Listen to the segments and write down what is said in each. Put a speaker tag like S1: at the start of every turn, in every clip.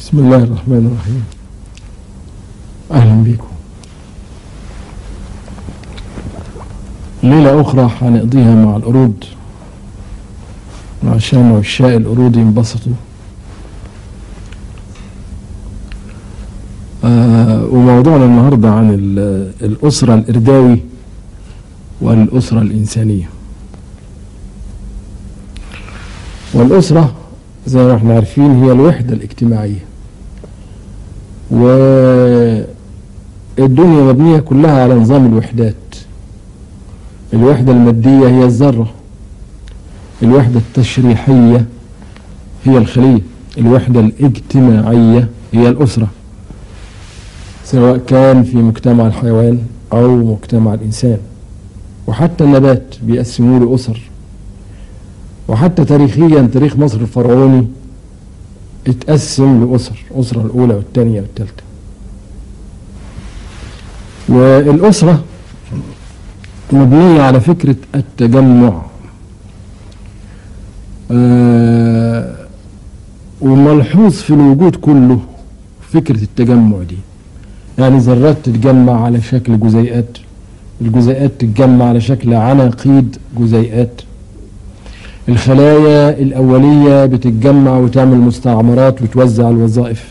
S1: بسم الله الرحمن الرحيم أهلا بكم ليلة أخرى هنقضيها مع القرود عشان عشاق القرود ينبسطوا آه وموضوعنا النهاردة عن ال- الأسرة الإرداوي والأسرة الإنسانية والأسرة زي ما احنا عارفين هي الوحدة الاجتماعية والدنيا مبنية كلها على نظام الوحدات الوحدة المادية هي الذرة الوحدة التشريحية هي الخلية الوحدة الاجتماعية هي الأسرة سواء كان في مجتمع الحيوان أو مجتمع الإنسان وحتى النبات بيقسموه لأسر وحتى تاريخيا تاريخ مصر الفرعوني اتقسم لأسر الأسرة الأولى والثانية والثالثة والأسرة مبنية على فكرة التجمع آه وملحوظ في الوجود كله فكرة التجمع دي يعني ذرات تتجمع على شكل جزيئات الجزيئات تتجمع على شكل عناقيد جزيئات الخلايا الأولية بتتجمع وتعمل مستعمرات وتوزع الوظائف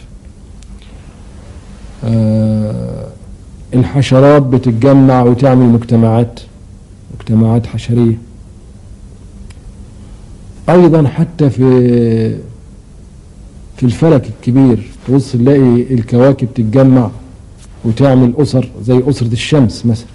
S1: آه الحشرات بتتجمع وتعمل مجتمعات مجتمعات حشرية أيضا حتى في في الفلك الكبير تبص تلاقي الكواكب تتجمع وتعمل أسر زي أسرة الشمس مثلا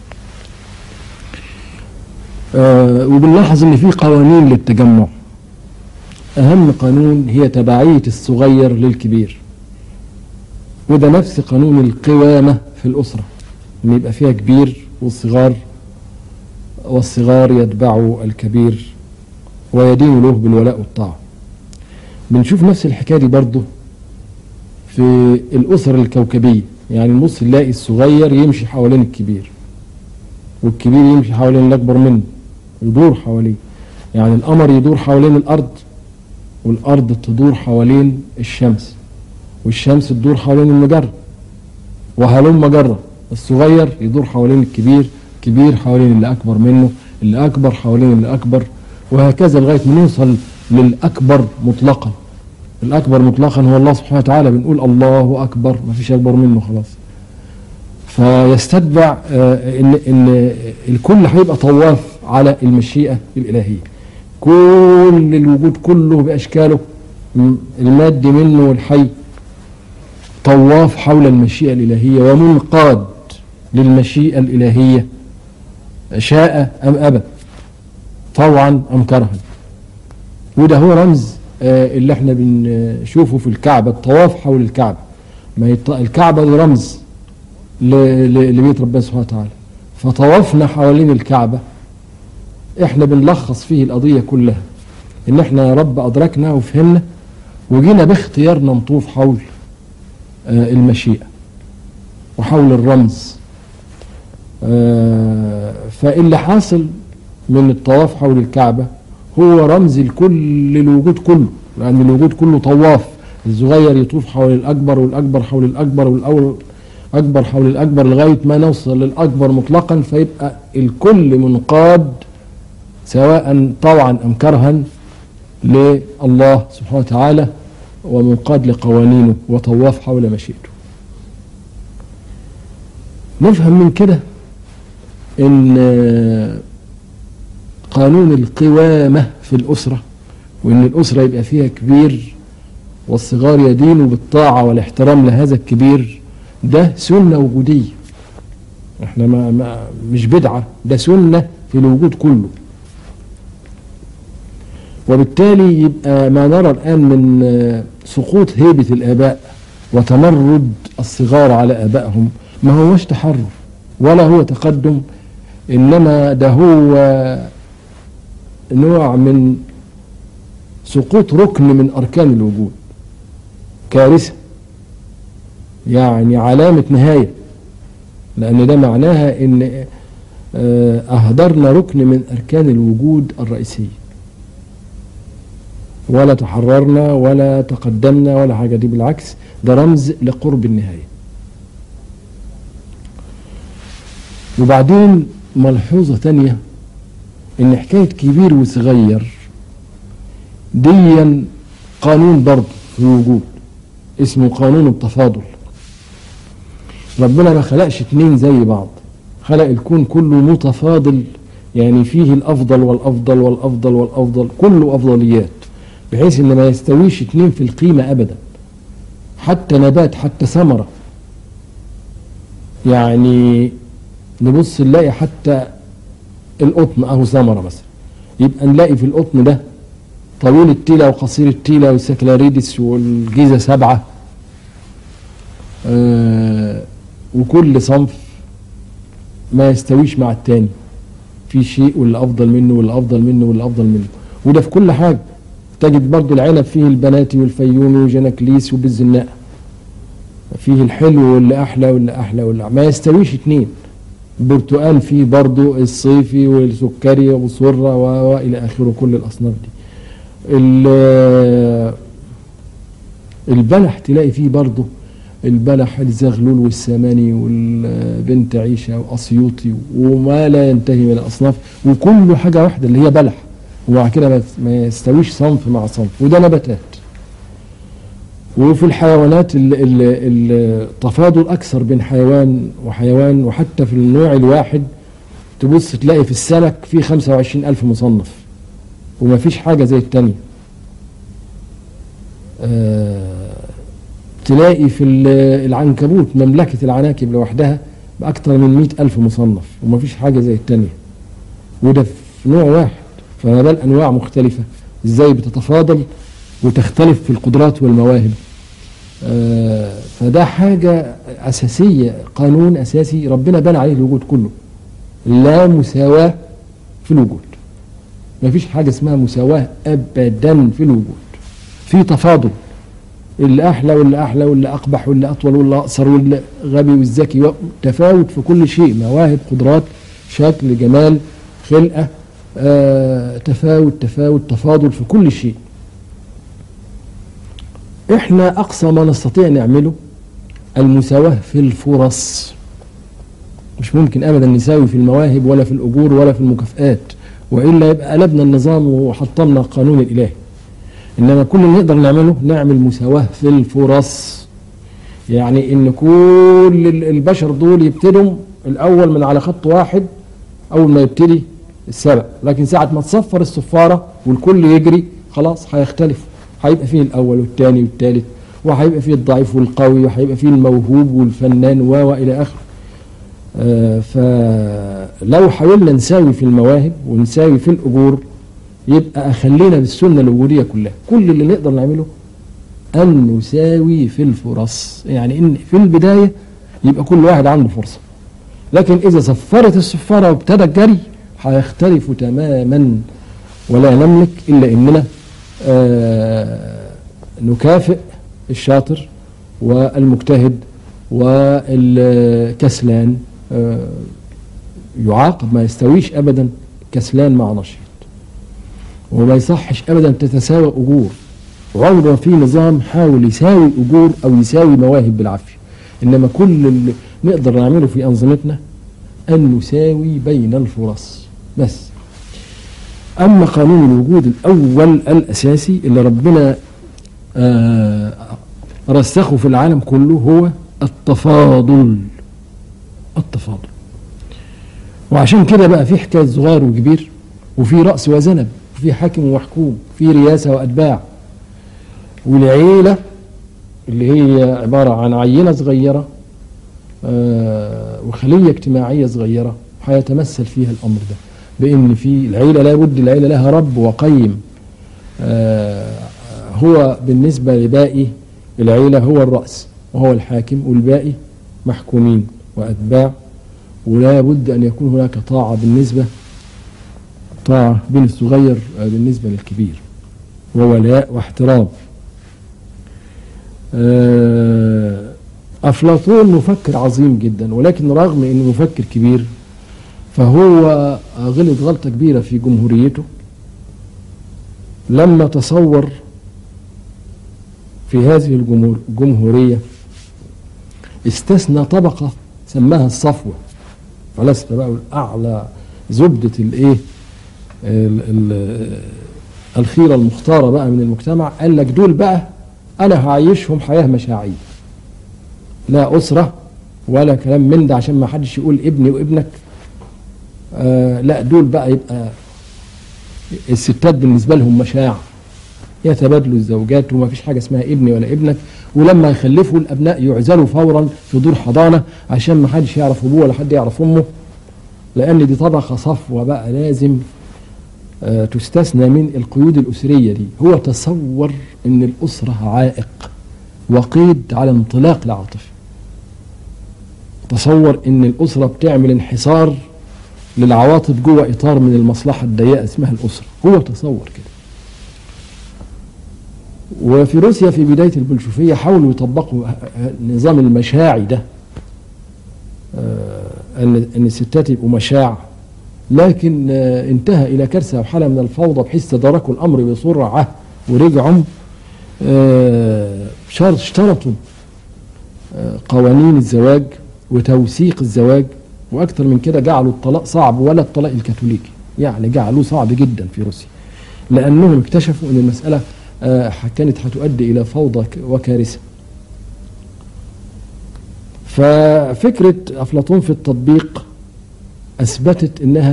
S1: آه وبنلاحظ ان في قوانين للتجمع اهم قانون هي تبعية الصغير للكبير وده نفس قانون القوامة في الأسرة ان يبقى فيها كبير والصغار والصغار يتبعوا الكبير ويدين له بالولاء والطاعة بنشوف نفس الحكاية دي برضه في الأسر الكوكبية يعني نبص نلاقي الصغير يمشي حوالين الكبير والكبير يمشي حوالين الأكبر منه يدور حواليه يعني القمر يدور حوالين الأرض والأرض تدور حوالين الشمس والشمس تدور حوالين المجرة وهلم مجرة الصغير يدور حوالين الكبير كبير حوالين اللي أكبر منه اللي أكبر حوالين اللي أكبر وهكذا لغاية ما نوصل للأكبر مطلقا الأكبر مطلقا هو الله سبحانه وتعالى بنقول الله أكبر ما فيش أكبر منه خلاص فيستتبع آه، ان ان الكل هيبقى طواف على المشيئه الالهيه كل الوجود كله باشكاله م- المادي منه والحي طواف حول المشيئه الالهيه ومنقاد للمشيئه الالهيه شاء ام ابى طوعا ام كرها وده هو رمز آه، اللي احنا بنشوفه في الكعبه الطواف حول الكعبه ما هي الط- الكعبه دي رمز ل- ل- لبيت ربنا سبحانه وتعالى فطوفنا حوالين الكعبة احنا بنلخص فيه القضية كلها ان احنا يا رب ادركنا وفهمنا وجينا باختيارنا نطوف حول آه، المشيئة وحول الرمز آه، فاللي حاصل من الطواف حول الكعبة هو رمز لكل الوجود كله لأن الوجود كله طواف الصغير يطوف حول الأكبر والأكبر حول الأكبر والأول أكبر حول الأكبر لغاية ما نوصل للأكبر مطلقا فيبقى الكل منقاد سواء طوعا أم كرها لله سبحانه وتعالى ومنقاد لقوانينه وطواف حول مشيئته نفهم من كده ان قانون القوامة في الأسرة وان الأسرة يبقى فيها كبير والصغار يدينوا بالطاعة والاحترام لهذا الكبير ده سنة وجودية احنا ما, ما مش بدعة ده سنة في الوجود كله وبالتالي يبقى ما نرى الآن من آه، سقوط هيبة الآباء وتمرد الصغار على آبائهم ما هوش تحرر ولا هو تقدم إنما ده هو نوع من سقوط ركن من أركان الوجود كارثة يعني علامة نهاية لأن ده معناها إن آه، أهدرنا ركن من أركان الوجود الرئيسية ولا تحررنا ولا تقدمنا ولا حاجة دي بالعكس ده رمز لقرب النهاية وبعدين ملحوظة تانية ان حكاية كبير وصغير ديا قانون برضه في الوجود اسمه قانون التفاضل ربنا ما خلقش اتنين زي بعض خلق الكون كله متفاضل يعني فيه الافضل والافضل والافضل والافضل كله افضليات بحيث ان ما يستويش اتنين في القيمة ابدا حتى نبات حتى ثمرة يعني نبص نلاقي حتى القطن اهو ثمرة مثلا يبقى نلاقي في القطن ده طويل التيلة وقصير التيلة والسكلاريدس والجيزة سبعة آه وكل صنف ما يستويش مع التاني في شيء واللي افضل منه واللي افضل منه واللي افضل منه وده في كل حاجة تجد برضو العنب فيه البناتي والفيومي وجناكليس وبالزناق فيه الحلو واللي احلى واللي احلى واللي ما يستويش اتنين برتقال فيه برضو الصيفي والسكري والصرة والى اخره كل الاصناف دي البلح تلاقي فيه برضه البلح الزغلول والسماني والبنت عيشة وأسيوطي وما لا ينتهي من الأصناف وكل حاجة واحدة اللي هي بلح ومع كده ما يستويش صنف مع صنف وده نباتات وفي الحيوانات التفاضل أكثر بين حيوان وحيوان وحتى في النوع الواحد تبص تلاقي في السمك في 25 ألف مصنف وما فيش حاجة زي التانية آه تلاقي في العنكبوت مملكة العناكب لوحدها بأكثر من مئة ألف مصنف وما فيش حاجة زي التانية وده في نوع واحد فما بال أنواع مختلفة إزاي بتتفاضل وتختلف في القدرات والمواهب آه فده حاجة أساسية قانون أساسي ربنا بنى عليه الوجود كله لا مساواة في الوجود ما فيش حاجة اسمها مساواة أبدا في الوجود في تفاضل اللي أحلى واللي أحلى واللي أقبح واللي أطول واللي أقصر واللي غبي والذكي تفاوت في كل شيء مواهب قدرات شكل جمال خلقة آه تفاوت تفاوت تفاضل في كل شيء احنا أقصى ما نستطيع نعمله المساواة في الفرص مش ممكن أبدا نساوي في المواهب ولا في الأجور ولا في المكافآت والا يبقى قلبنا النظام وحطمنا القانون الالهي انما كل اللي نقدر نعمله نعمل مساواه في الفرص يعني ان كل البشر دول يبتدوا الاول من على خط واحد اول ما يبتدي السبق لكن ساعه ما تصفر الصفاره والكل يجري خلاص هيختلف هيبقى فيه الاول والثاني والثالث وهيبقى فيه الضعيف والقوي وهيبقى فيه الموهوب والفنان و الى اخره آه فلو حاولنا نساوي في المواهب ونساوي في الأجور يبقى أخلينا بالسنة الوجودية كلها كل اللي نقدر نعمله أن نساوي في الفرص يعني إن في البداية يبقى كل واحد عنده فرصة لكن إذا صفرت الصفارة وابتدى الجري هيختلفوا تماما ولا نملك إلا إننا آه نكافئ الشاطر والمجتهد والكسلان يعاقب ما يستويش ابدا كسلان مع نشيط وما يصحش ابدا تتساوى اجور عمر في نظام حاول يساوي اجور او يساوي مواهب بالعافيه انما كل اللي نقدر نعمله في انظمتنا ان نساوي بين الفرص بس اما قانون الوجود الاول الاساسي اللي ربنا آه رسخه في العالم كله هو التفاضل التفاضل وعشان كده بقى في حكاية صغير وكبير وفي رأس وذنب وفي حاكم ومحكوم في رياسة وأتباع والعيلة اللي هي عبارة عن عينة صغيرة آه وخلية اجتماعية صغيرة هيتمثل فيها الأمر ده بأن في العيلة لابد العيلة لها رب وقيم آه هو بالنسبة لباقي العيلة هو الرأس وهو الحاكم والباقي محكومين وأتباع ولا بد أن يكون هناك طاعة بالنسبة طاعة بين الصغير بالنسبة للكبير وولاء واحترام أفلاطون مفكر عظيم جدا ولكن رغم أنه مفكر كبير فهو غلط غلطة كبيرة في جمهوريته لما تصور في هذه الجمهور الجمهورية استثنى طبقة سماها الصفوة فلسفة بقى الأعلى زبدة الإيه ال- ال- الخيرة المختارة بقى من المجتمع قال لك دول بقى أنا هعيشهم حياة مشاعية لا أسرة ولا كلام من ده عشان ما حدش يقول ابني وابنك آه لا دول بقى يبقى الستات بالنسبة لهم مشاع يتبادلوا الزوجات وما فيش حاجة اسمها ابني ولا ابنك ولما يخلفوا الأبناء يعزلوا فورا في دور حضانة عشان ما حدش يعرف أبوه ولا حد يعرف أمه لأن دي طبقة صفوة بقى لازم آه، تستثنى من القيود الأسرية دي هو تصور أن الأسرة عائق وقيد على انطلاق العاطفة تصور أن الأسرة بتعمل انحصار للعواطف جوه إطار من المصلحة الضيقة اسمها الأسرة هو تصور كده وفي روسيا في بداية البلشفية حاولوا يطبقوا النظام المشاعي ده آه، ان ان الستات يبقوا مشاع لكن آه، انتهى الى كارثه وحاله من الفوضى بحيث تداركوا الامر بسرعه ورجعوا آه، شر- اشترطوا آه، قوانين الزواج وتوثيق الزواج واكثر من كده جعلوا الطلاق صعب ولا الطلاق الكاثوليكي يعني جعلوه صعب جدا في روسيا لانهم اكتشفوا ان المساله آه، كانت هتؤدي الى فوضى ك- وكارثه ففكرة أفلاطون في التطبيق أثبتت أنها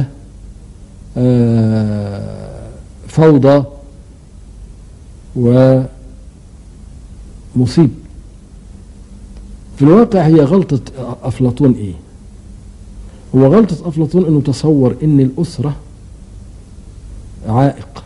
S1: آه، فوضى ومصيب في الواقع هي غلطة أفلاطون إيه هو غلطة أفلاطون أنه تصور أن الأسرة عائق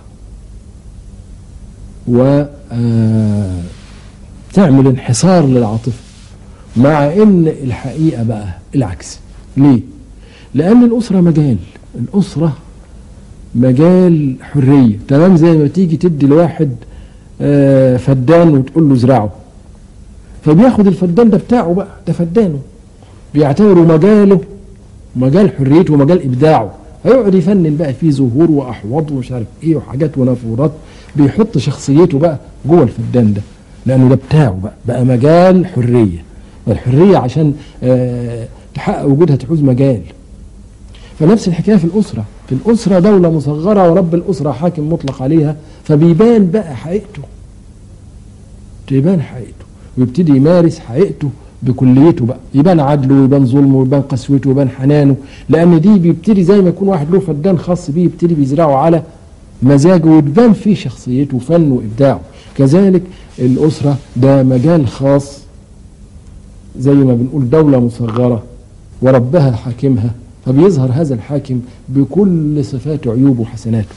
S1: و آه، تعمل انحصار للعاطفة مع ان الحقيقه بقى العكس ليه لان الاسره مجال الاسره مجال حريه تمام زي ما تيجي تدي لواحد آه، فدان وتقول له زرعه فبياخد الفدان ده بتاعه بقى ده فدانه بيعتبره مجاله مجال حريته ومجال ابداعه هيقعد يفنن بقى فيه زهور واحواض ومش عارف ايه وحاجات ونافورات بيحط شخصيته بقى جوه الفدان ده لانه ده بتاعه بقى بقى مجال حريه الحريه عشان آه، تحقق وجودها تعوز مجال فنفس الحكايه في الاسره في الاسره دوله مصغره ورب الاسره حاكم مطلق عليها فبيبان بقى حقيقته تبان حقيقته ويبتدي يمارس حقيقته بكليته بقى يبان عدله ويبان ظلمه ويبان قسوته ويبان حنانه لان دي بيبتدي زي ما يكون واحد له فدان خاص بيه يبتدي بيزرعه على مزاجه وتبان فيه شخصيته وفنه وابداعه كذلك الاسره ده مجال خاص زي ما بنقول دولة مصغرة وربها حاكمها فبيظهر هذا الحاكم بكل صفات عيوبه وحسناته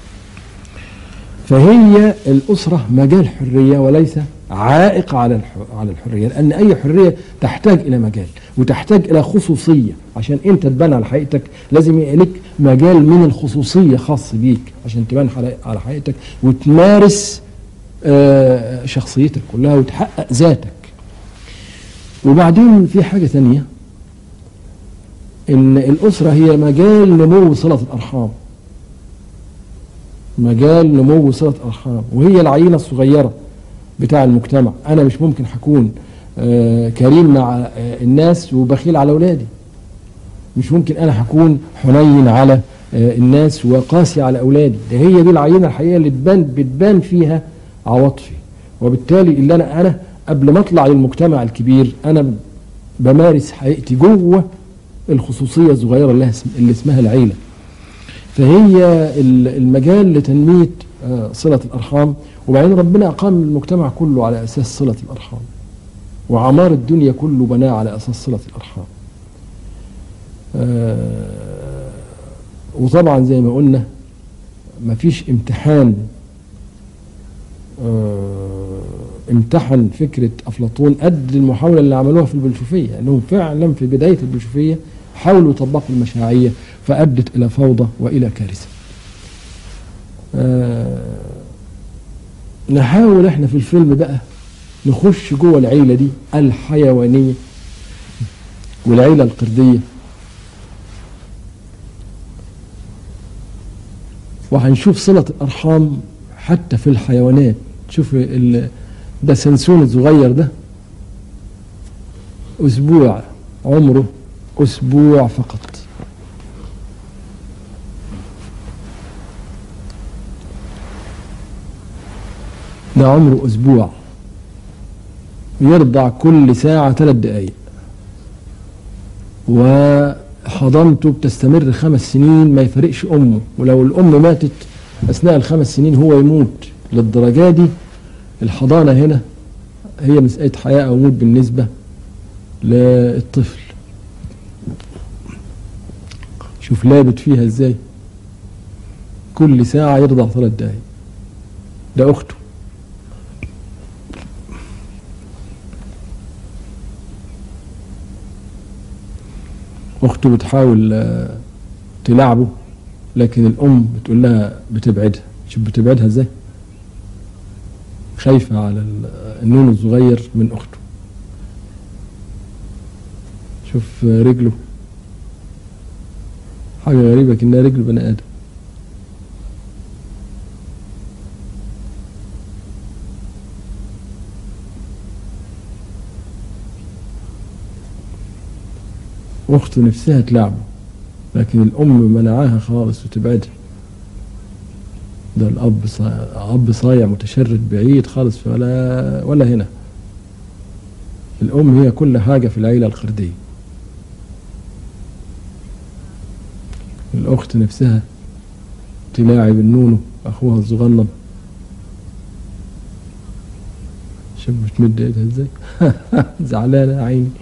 S1: فهي الأسرة مجال حرية وليس عائق على الح- على الحرية لأن أي حرية تحتاج إلى مجال وتحتاج إلى خصوصية عشان أنت تبان على حقيقتك لازم يبقى لك مجال من الخصوصية خاص بيك عشان تبان على- على حقيقتك وتمارس آه، شخصيتك كلها وتحقق ذاتك وبعدين في حاجة ثانية إن الأسرة هي مجال نمو صلة الأرحام مجال نمو صلة الأرحام وهي العينة الصغيرة بتاع المجتمع أنا مش ممكن هكون آه، كريم مع آه، الناس وبخيل على أولادي مش ممكن أنا هكون حنين على آه، الناس وقاسي على أولادي ده هي دي العينة الحقيقية اللي تبان بتبان فيها عواطفي وبالتالي اللي أنا أنا قبل ما أطلع للمجتمع الكبير أنا بمارس حقيقتي جوه الخصوصية الصغيرة اللي اسم- اللي اسمها العيلة فهي ال- المجال لتنمية آه، صلة الأرحام وبعدين ربنا أقام المجتمع كله على أساس صلة الأرحام وعمار الدنيا كله بناه على أساس صلة الأرحام آه، وطبعا زي ما قلنا مفيش امتحان آه، امتحن فكرة أفلاطون قد المحاولة اللي عملوها في البلشفية أنهم فعلا في بداية البلشفية حاولوا يطبقوا المشاعية فأدت إلى فوضى وإلى كارثة آه، نحاول احنا في الفيلم بقى نخش جوه العيلة دي الحيوانية والعيلة القردية وهنشوف صلة الأرحام حتى في الحيوانات شوف ال- ده سنسون الصغير ده أسبوع عمره أسبوع فقط ده عمره أسبوع يرضع كل ساعة ثلاث دقايق وحضانته بتستمر خمس سنين ما يفرقش أمه ولو الأم ماتت أثناء الخمس سنين هو يموت للدرجة دي الحضانة هنا هي مسألة حياة أو موت بالنسبة للطفل شوف لابت فيها ازاي كل ساعة يرضع ثلاث دقايق ده أخته أخته بتحاول آه، تلعبه لكن الأم بتقول لها بتبعدها شوف بتبعدها ازاي خايفة على ال- النون الصغير من أخته شوف آه، رجله حاجة غريبة كأنها رجل بني آدم أخته نفسها تلعبه لكن الأم منعاها خالص وتبعدها ده الأب صايع أب صايع متشرد بعيد خالص ولا ولا هنا الأم هي كل حاجة في العيلة القردية الأخت نفسها تلاعب النونو أخوها الصغنن شوف بتمد ايدها ازاي زعلانة يا عيني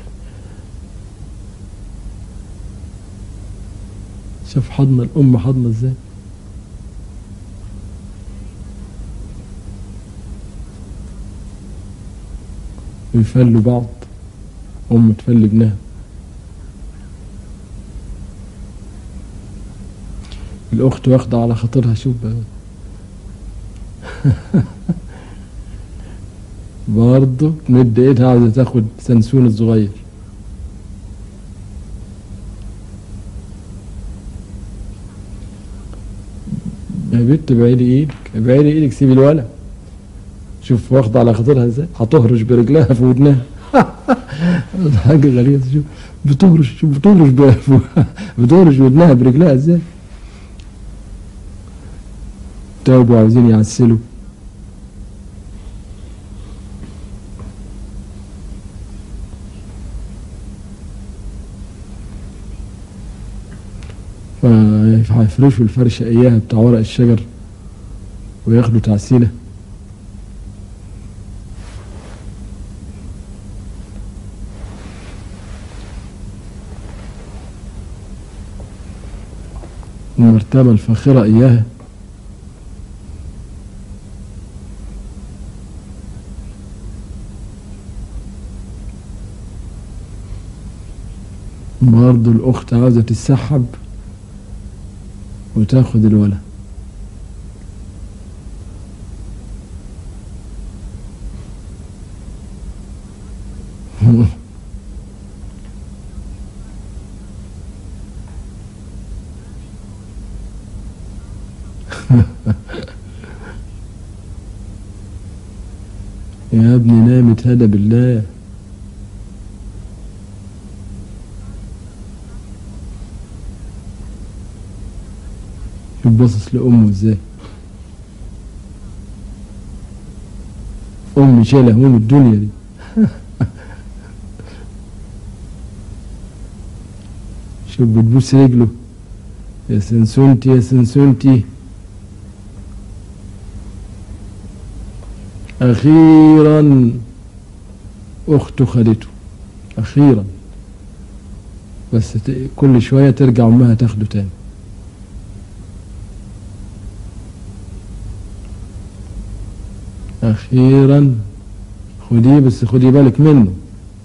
S1: شوف حضن الأم حضنه ازاي ويفلوا بعض أم تفلي ابنها الأخت واخدة على خاطرها شوف بقى. برضه تمد ايدها عايزة تاخد سنسون الصغير يا بنت بعيدي ايدك بعيدي ايدك سيبي الولد شوف واخدة على خاطرها ازاي هتهرش برجلها في ودنها حاجة غريبة شوف بتهرش شوف بتهرش ب- بتهرش ودنها برجلها ازاي تابوا عاوزين يعسلوا فهيفرشوا الفرشة إياها بتاع ورق الشجر وياخدوا تعسيلة المرتبة الفاخرة إياها برضه الأخت عاوزة تتسحب وتاخد الولد يا ابني نام اتهدى بالله شوف باصص لأمه ازاي أمي شايلة هموم الدنيا دي شوف بتبوس رجله يا سنسونتي يا سنسونتي أخيرا أخته خدته أخيرا بس ت- كل شوية ترجع أمها تاخده تاني أخيرا خديه بس خدي بالك منه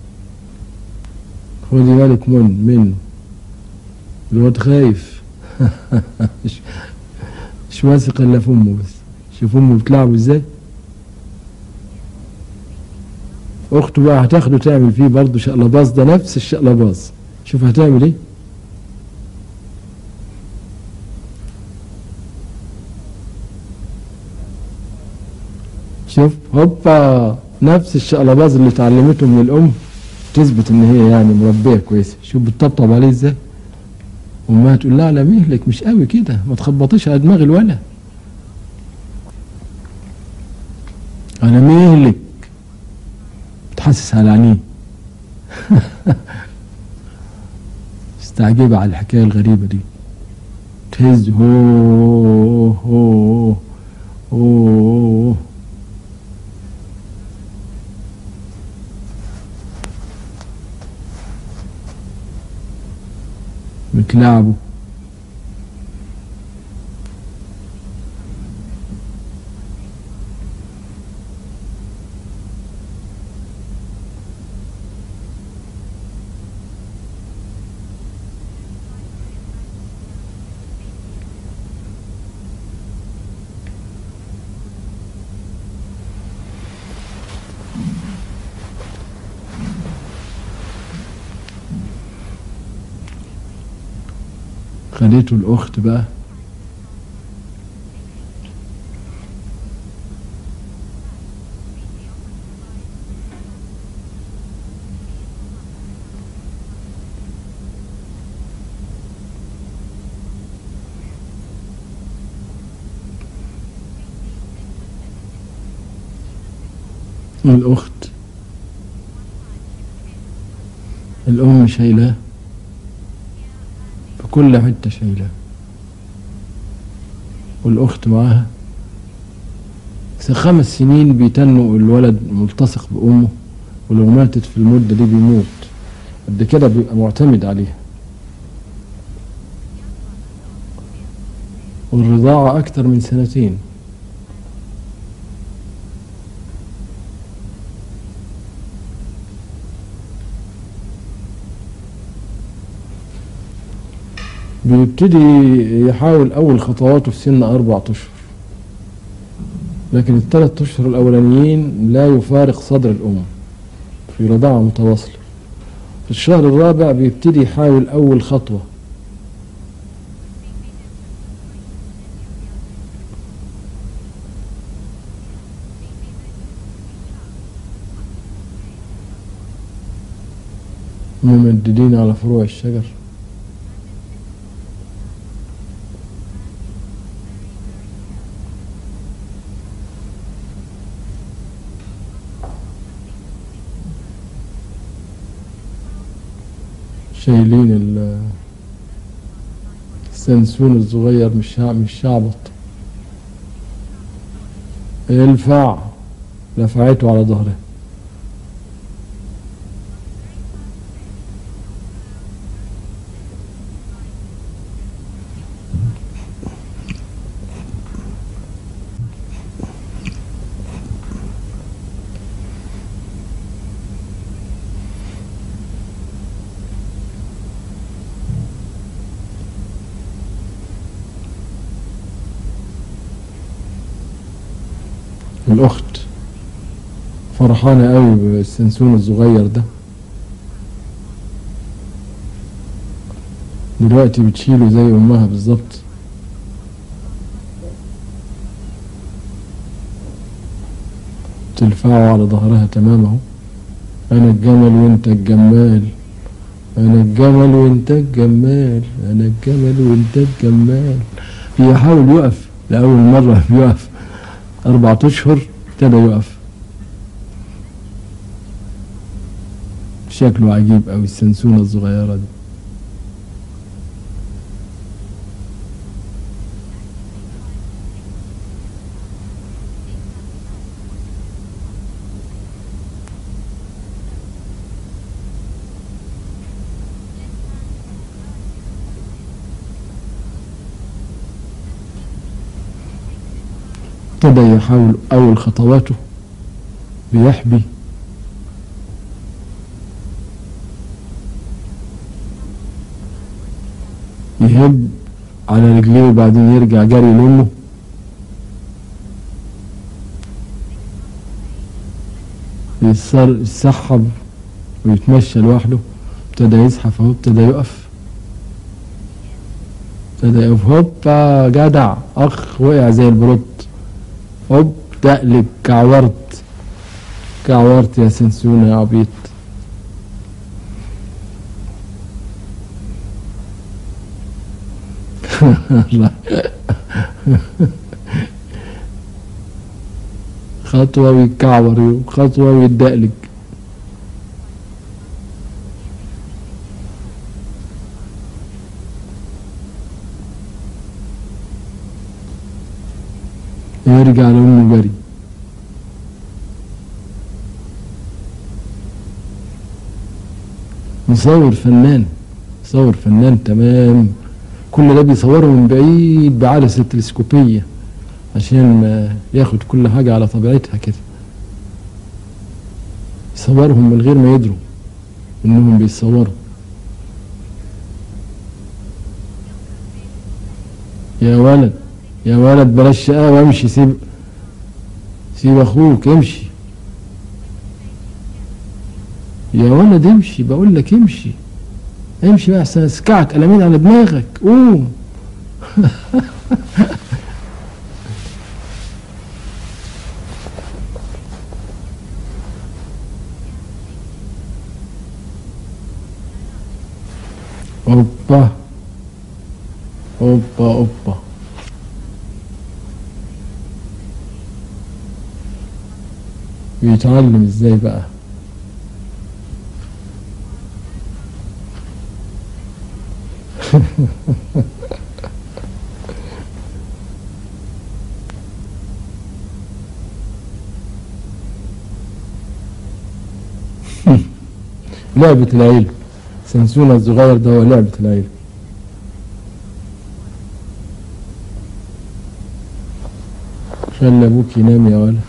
S1: خدي بالك من منه الواد خايف مش مش واثق إلا في أمه بس شوف أمه بتلعبه إزاي أخته بقى هتاخده تعمل فيه برضه شقلباز ده نفس الشقلباز شوف هتعمل إيه شوف هوبا نفس الشقلباز اللي اتعلمته من الام تثبت ان هي يعني مربيه كويسه شوف بتطبطب عليه ازاي امها تقول لا على مهلك مش قوي كده ما تخبطيش على دماغ الولد على مهلك تحسس على عينيه استعجب على الحكايه الغريبه دي تهز هو هو هو بتلعبوا خدته الأخت بقى الأخت الأم شايلاه في كل حتة شايلاه والأخت معاها في خمس سنين بيتنوا الولد ملتصق بأمه ولو ماتت في المدة دي بيموت قد كده بيبقى معتمد عليها والرضاعة أكتر من سنتين بيبتدي يحاول أول خطواته في سن أربعة أشهر لكن الثلاث أشهر الأولانيين لا يفارق صدر الأم في رضاعة متواصلة في الشهر الرابع بيبتدي يحاول أول خطوة ممددين على فروع الشجر شايلين ال- السنسون الصغير مش مش شعبط يلفع لفعته على ظهره الأخت فرحانة قوي بالسنسون الصغير ده دلوقتي بتشيله زي أمها بالظبط تلفعه على ظهرها تمام اهو أنا الجمل وأنت الجمال أنا الجمل وأنت الجمال أنا الجمل وأنت الجمال بيحاول يقف لأول مرة بيقف أربعة أشهر ابتدى يقف شكله عجيب أوي السنسونة الصغيرة دي ابتدى يحاول أول خطواته بيحبي يهب على رجليه وبعدين يرجع جري لأمه يصر يسحب ويتمشى لوحده ابتدى يزحف اهو ابتدى يقف ابتدى يقف هوبا جدع اخ وقع زي البروت هوب دقلب كعورت كعورت يا سنسونة يا عبيط خطوة ويتكعور وخطوة ويتدقلج يرجع لأمه جري مصور فنان مصور فنان تمام كل ده بيصوره من بعيد بعدسة تلسكوبية عشان ياخد كل حاجة على طبيعتها كده يصورهم من غير ما يدروا انهم بيصوروا يا ولد يا ولد بلاش شقاوة امشي سيب سيب اخوك امشي يا ولد امشي بقول لك امشي امشي بقى احسن اسكعك قلمين على دماغك قوم اوبا اوبا اوبا بيتعلم ازاي بقى لعبة العيلة سنسونا الصغير ده هو لعبة العيلة خلي ابوك ينام يا ولد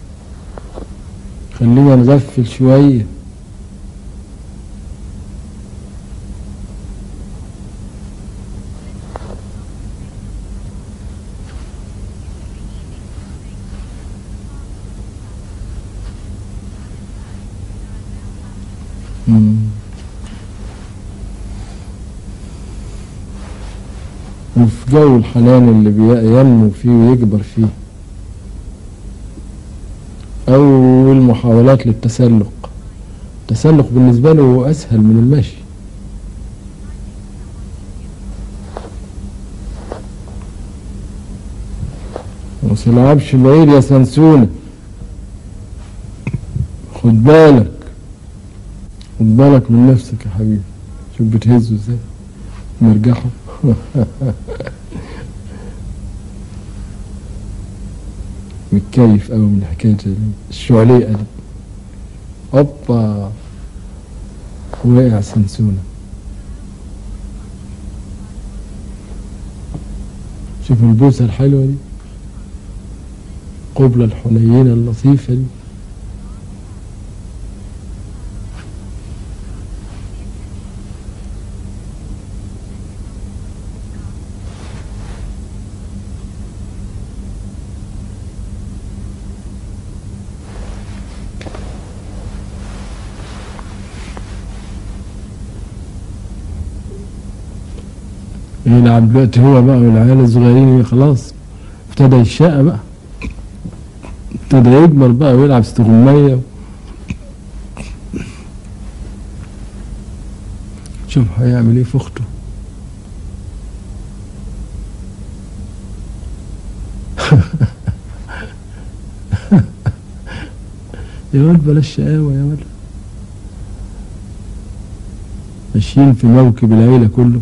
S1: خلينا نغفل شوية مم. وفي جو الحنان اللي بينمو فيه ويكبر فيه أول محاولات للتسلق التسلق بالنسبة له أسهل من المشي ومتلعبش بعيد يا سنسونة خد بالك خد بالك من نفسك يا حبيبي شوف بتهزه ازاي مرجحه متكيف قوي من حكاية الشعليقة دي هوبا وقع سنسونة شوفوا البوسة الحلوة دي قبلة الحنينة اللطيفة دي يلعب دلوقتي هو بقى والعيال الصغيرين خلاص ابتدى يشاء بقى ابتدى يكبر بقى ويلعب استغمية شوف هيعمل ايه في اخته يا ولد بلاش شقاوة يا ولد ماشيين في موكب العيلة كله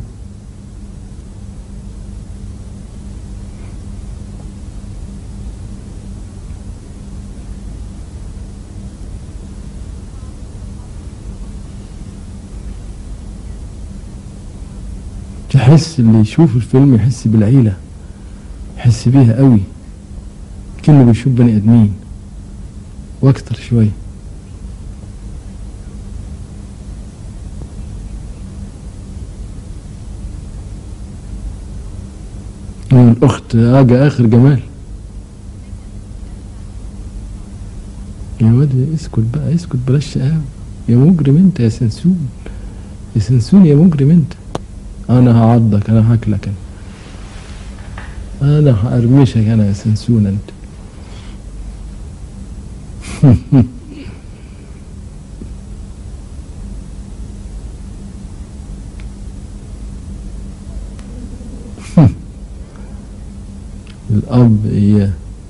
S1: تحس اللي يشوف الفيلم يحس بالعيلة يحس بيها قوي كأنه بيشوف بني آدمين واكتر شوية الأخت أجا آخر جمال يا واد اسكت بقى اسكت بلاش شقاوة يا مجرم انت يا سنسون يا سنسون يا مجرم انت انا هعضك انا هاكلك انا انا هقرمشك انا يا سنسون انت الأب إياه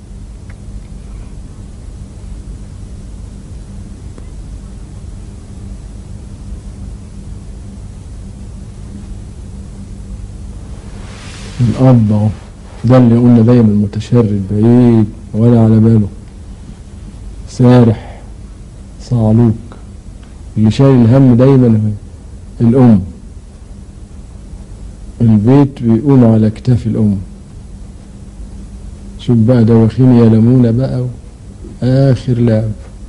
S1: الأب أهو ده اللي قلنا دايما متشرد بعيد ولا على باله سارح صعلوك اللي شايل الهم دايما الأم البيت بيقوم على كتاف الأم شوف بقى دواخين يا لمونة بقى آخر لعب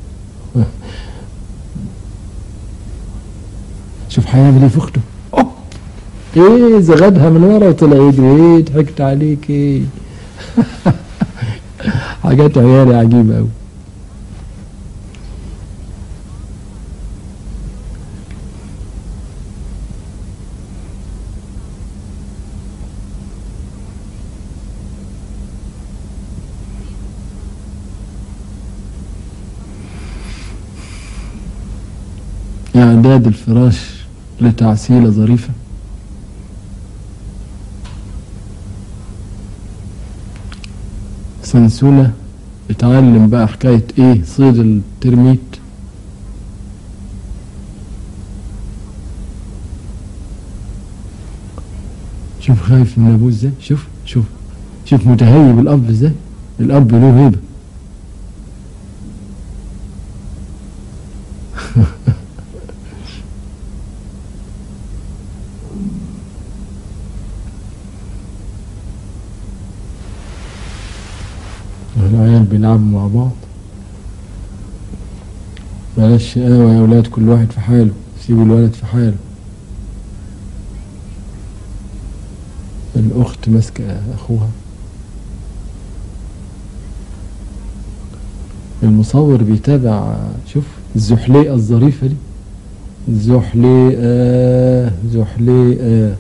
S1: شوف هيعمل ايه في اخته أوه. ايه زغدها من ورا وطلع يجري ايه ضحكت عليك ايه حاجات عيالي عجيبة أوي إعداد الفراش لتعسيلة ظريفة سنسونة اتعلم بقى حكاية ايه صيد الترميت شوف خايف من ابوه ازاي شوف شوف شوف متهيب الاب ازاي الاب له هيبه العيال بيلعبوا مع بعض بلاش شقاوة يا ولاد كل واحد في حاله سيبوا الولد في حاله الأخت ماسكة أخوها المصور بيتابع شوف الزحليقة الظريفة دي زحليقة زحليقة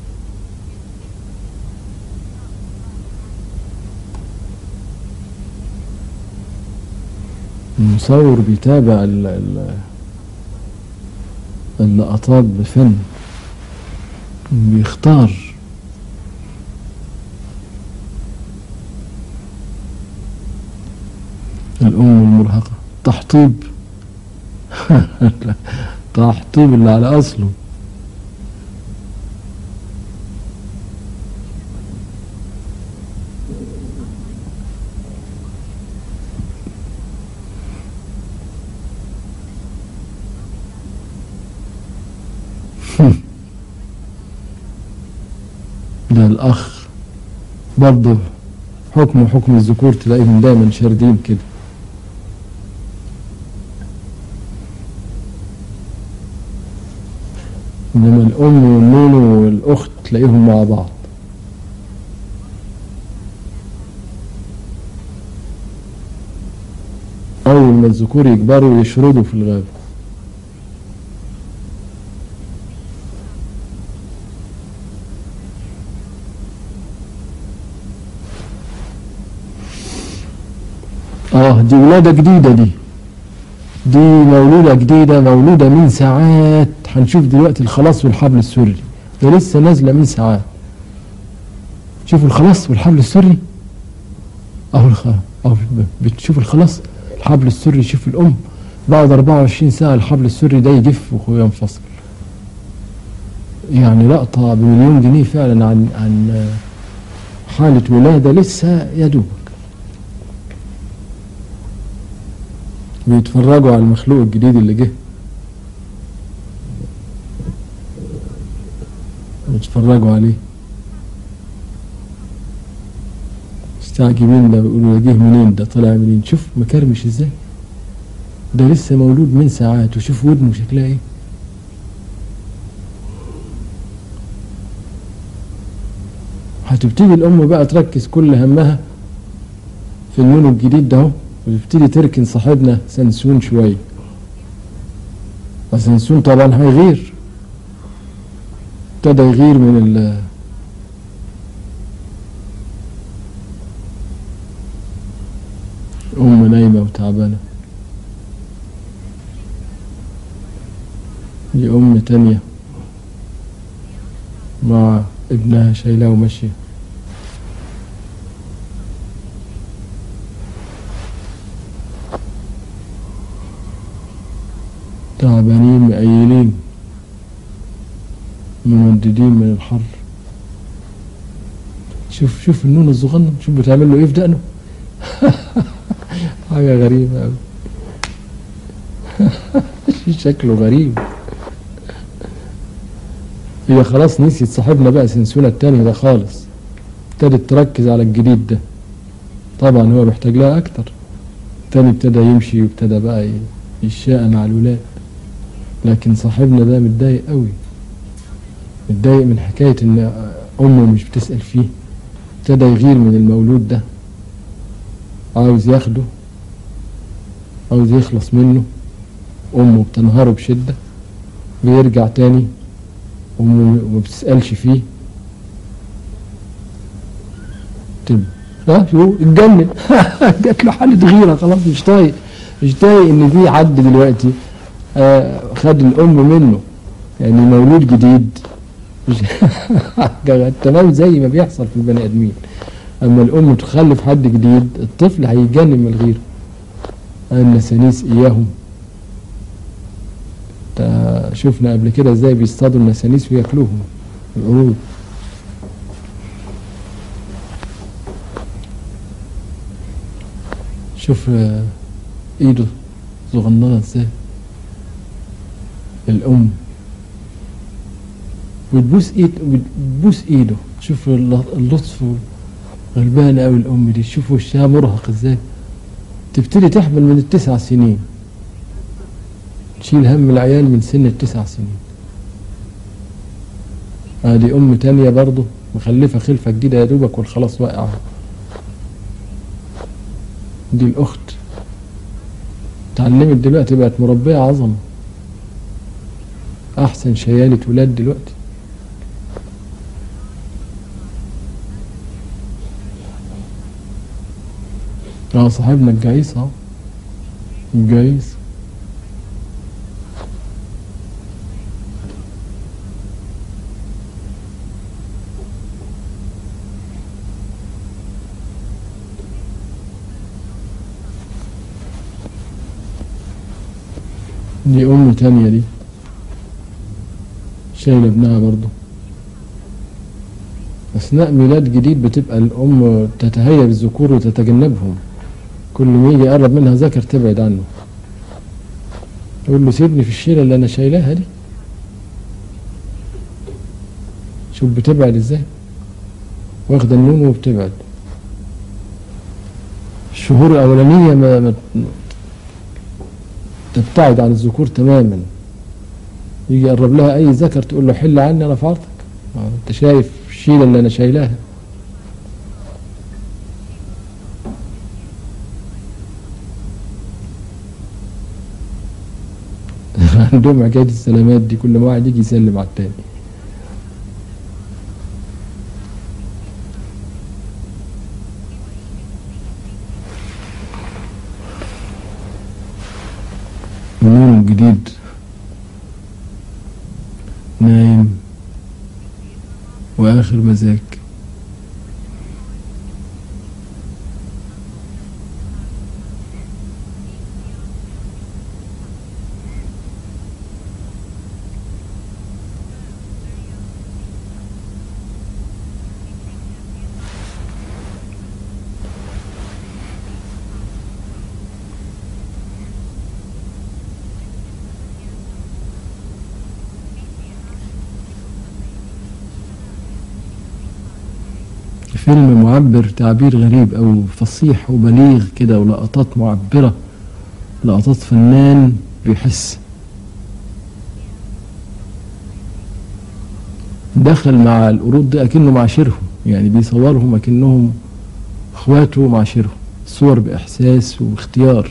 S1: المصور بيتابع ال- ال- اللقطات بفن بيختار الأم المرهقة تحطيب تحطيب اللي على أصله ده الأخ برضه حكم حكم الذكور تلاقيهم دايما شاردين كده إنما الأم والنونو والأخت تلاقيهم مع بعض أول ما الذكور يكبروا يشردوا في الغابة اه دي ولادة جديدة دي دي مولودة جديدة مولودة من ساعات هنشوف دلوقتي الخلاص والحبل السري ده لسه نازلة من ساعات شوفوا الخلاص والحبل السري اهو الخ... اهو بتشوف الخلاص الحبل السري شوف الام بعد 24 ساعة الحبل السري ده يجف وينفصل يعني لقطة بمليون جنيه فعلا عن عن حالة ولادة لسه يا دوبك بيتفرجوا على المخلوق الجديد اللي جه بيتفرجوا عليه مستعجبين ده بيقولوا ده جه منين ده طلع منين شوف مكرمش ازاي ده لسه مولود من ساعات وشوف ودنه شكلها ايه هتبتدي الام بقى تركز كل همها في النونو الجديد ده اهو وتبتدي تركن صاحبنا سنسون شوية فسنسون طبعا هيغير ابتدى يغير من ال أم نايمة وتعبانة دي أم تانية مع ابنها شايلاه وماشية تعبانين مقيلين ممددين من الحر شوف شوف النون الصغنن شوف بتعمل له ايه في دقنه حاجة غريبة أوي شكله غريب هي خلاص نسيت صاحبنا بقى سنسونا التاني ده خالص ابتدت تركز على الجديد ده طبعا هو محتاج لها اكتر التاني ابتدى يمشي وابتدى بقى يشاء مع الولاد لكن صاحبنا ده متضايق قوي متضايق من حكاية ان امه مش بتسأل فيه ابتدى يغير من المولود ده عاوز ياخده عاوز يخلص منه امه بتنهاره بشدة ويرجع تاني امه ما بتسألش فيه تب ها شو اتجنن جات له حالة غيرة خلاص مش طايق مش طايق ان في حد دلوقتي آه خد الام منه يعني مولود جديد مش تمام زي ما بيحصل في البني ادمين اما الام تخلف حد جديد الطفل هيتجنن من الغيره النسانيس اياهم شفنا قبل كده ازاي بيصطادوا النسانيس وياكلوهم القرود شوف ايده صغننه ازاي الام وتبوس ايد وتبوس ايده شوف اللطف غلبانه قوي الام دي شوف وشها مرهق ازاي تبتدي تحمل من التسع سنين تشيل هم العيال من سن التسع سنين ادي ام تانية برضه مخلفة خلفة جديدة يا دوبك والخلاص واقعة دي الاخت اتعلمت دلوقتي بقت مربية عظمة احسن شيالة ولاد دلوقتي اه صاحبنا الجعيس اهو الجعيس دي أم تانية دي شايلة ابنها برضه أثناء ميلاد جديد بتبقى الأم تتهيأ بالذكور وتتجنبهم كل ما يجي يقرب منها ذكر تبعد عنه تقول له سيبني في الشيلة اللي أنا شايلاها دي شوف بتبعد ازاي واخدة النون وبتبعد الشهور الأولانية ما, ما تبتعد عن الذكور تماما يجي يقرب لها أي ذكر تقول له حل عني أنا في عرضك أنت شايف الشيلة اللي أنا شايلاها عندهم حكاية السلامات دي كل ما واحد يجي يسلم على التاني نور جديد نايم وآخر مزاج فيلم معبر تعبير غريب أو فصيح وبليغ كده ولقطات معبرة لقطات فنان بيحس دخل مع القرود دي أكنه معاشرهم يعني بيصورهم أكنهم إخواته ومعاشرهم صور بإحساس واختيار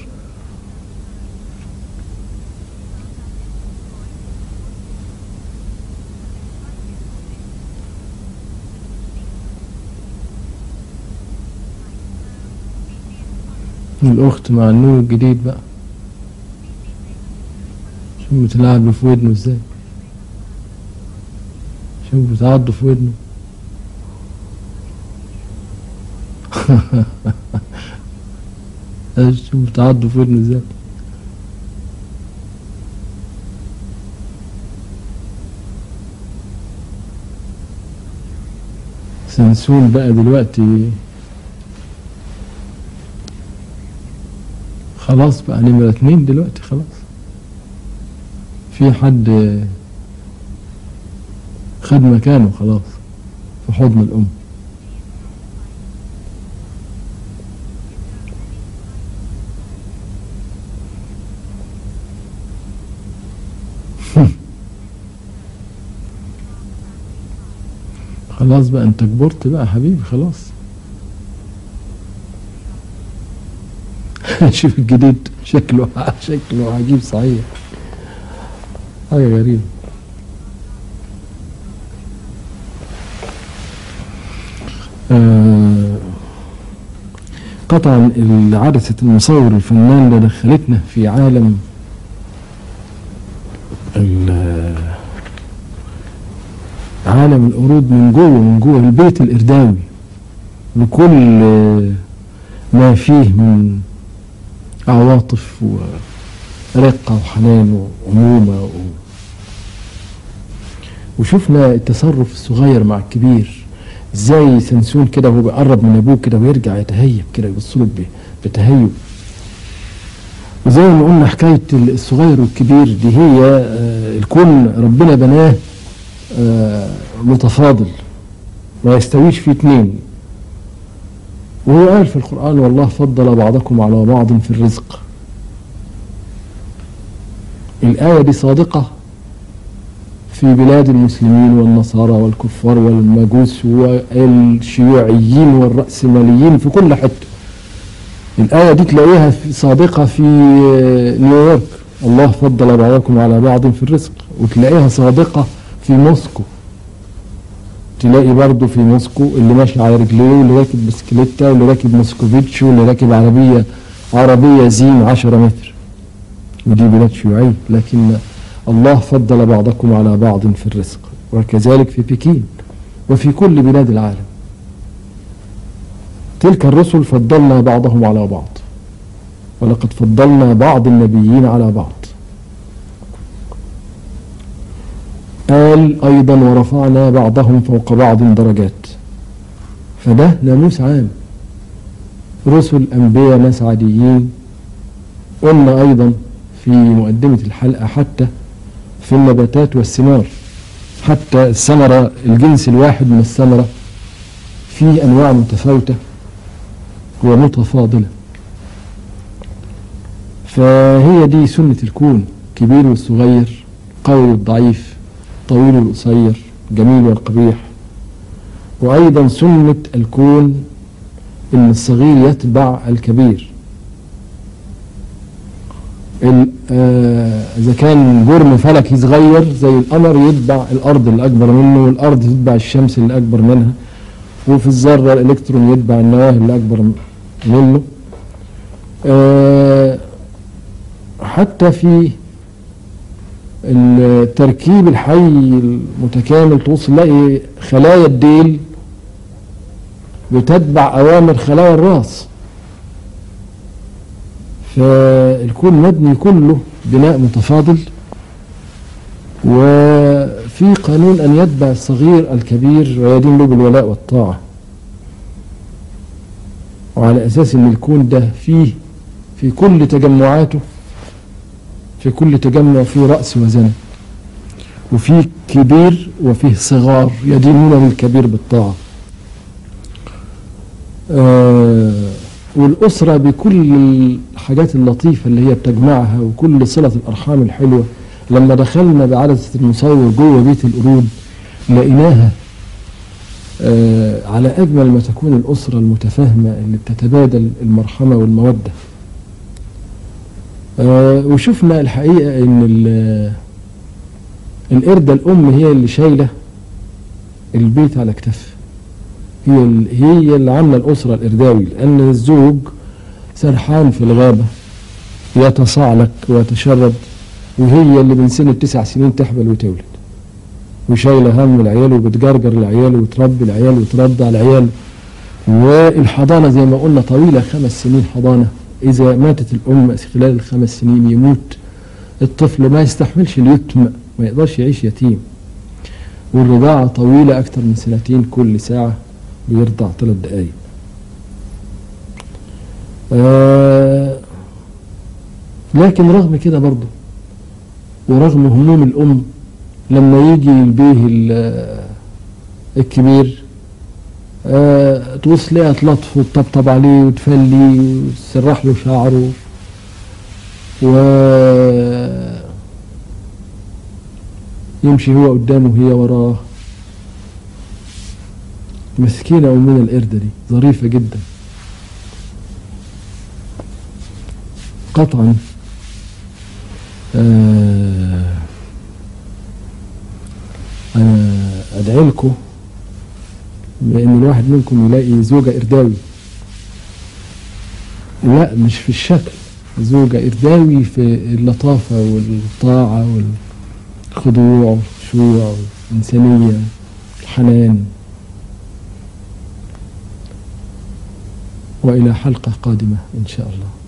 S1: الأخت مع النور الجديد بقى شو بتلعب في ودنه ازاي شوف تعضوا في ودنه شوف تعضوا في ودنه ازاي سمسون بقى دلوقتي خلاص بقى نمرة اتنين دلوقتي خلاص في حد خد مكانه خلاص في حضن الأم خلاص بقى انت كبرت بقى يا حبيبي خلاص شوف الجديد شكله شكله عجيب صحيح حاجة غريبة آه قطعا عدسة المصور الفنان اللي دخلتنا في عالم عالم القرود من جوه من جوه البيت الإرداوي لكل ما فيه من عواطف ورقة وحنان وأمومة و... وشفنا التصرف الصغير مع الكبير ازاي سمسون كده وهو بيقرب من ابوه كده ويرجع يتهيب كده يبص له بتهيب وزي ما قلنا حكايه الصغير والكبير دي هي آه الكون ربنا بناه آه متفاضل ما يستويش فيه اتنين وهو قال في القرآن والله فضل بعضكم على بعض في الرزق الآية دي صادقة في بلاد المسلمين والنصارى والكفار والمجوس والشيوعيين والرأسماليين في كل حتة الآية دي تلاقيها صادقة في نيويورك الله فضل بعضكم على بعض في الرزق وتلاقيها صادقة في موسكو تلاقي برضه في موسكو اللي ماشي على رجليه واللي راكب بسكليتة واللي راكب موسكوفيتش واللي راكب عربية عربية زين 10 متر ودي بلاد شيوعية لكن الله فضل بعضكم على بعض في الرزق وكذلك في بكين وفي كل بلاد العالم تلك الرسل فضلنا بعضهم على بعض ولقد فضلنا بعض النبيين على بعض قال أيضا ورفعنا بعضهم فوق بعض درجات فده ناموس عام رسل أنبياء ناس عاديين قلنا أيضا في مقدمة الحلقة حتى في النباتات والثمار حتى الثمرة الجنس الواحد من الثمرة فيه أنواع متفاوتة ومتفاضلة فهي دي سنة الكون كبير والصغير قوي والضعيف طويل والقصير جميل والقبيح وأيضا سنة الكون إن الصغير يتبع الكبير إذا كان جرم فلكي صغير زي القمر يتبع الأرض اللي أكبر منه والأرض تتبع الشمس اللي أكبر منها وفي الذرة الإلكترون يتبع النواة اللي أكبر منه حتى في التركيب الحي المتكامل تبص تلاقي خلايا الديل بتتبع أوامر خلايا الراس فالكون مبني كله بناء متفاضل وفي قانون أن يتبع الصغير الكبير ويدين له بالولاء والطاعة وعلى أساس أن الكون ده فيه في كل تجمعاته في كل تجمع فيه رأس وزن وفيه كبير وفيه صغار يدينون للكبير بالطاعة آه والأسرة بكل الحاجات اللطيفة اللي هي بتجمعها وكل صلة الأرحام الحلوة لما دخلنا بعدسة المصور جوه بيت القرود لقيناها آه على أجمل ما تكون الأسرة المتفاهمة اللي بتتبادل المرحمة والمودة آه وشفنا الحقيقة إن القردة الأم هي اللي شايلة البيت على كتفها هي هي اللي عامله الاسره الإرداوي لأن الزوج سرحان في الغابة يتصعلك ويتشرد وهي اللي من سن التسع سنين تحبل وتولد وشايلة هم العيال وبتجرجر العيال وتربي العيال وترضع العيال والحضانة زي ما قلنا طويلة خمس سنين حضانة إذا ماتت الأم خلال الخمس سنين يموت الطفل ما يستحملش اليتم ما يقدرش يعيش يتيم والرضاعة طويلة أكثر من سنتين كل ساعة بيرضع ثلاث دقايق آه لكن رغم كده برضه ورغم هموم الأم لما يجي البيه ال- الكبير آه تبص لها تلطف وتطبطب عليه وتفلي وتسرح له شعره و يمشي هو قدامه وهي وراه مسكينة أمنا القردة دي ظريفة جدا قطعا آه أنا أدعي لكم بأن الواحد منكم يلاقي زوجة إرداوي لا مش في الشكل زوجة إرداوي في اللطافة والطاعة والخضوع والخشوع والإنسانية الحنان وإلى حلقة قادمة إن شاء الله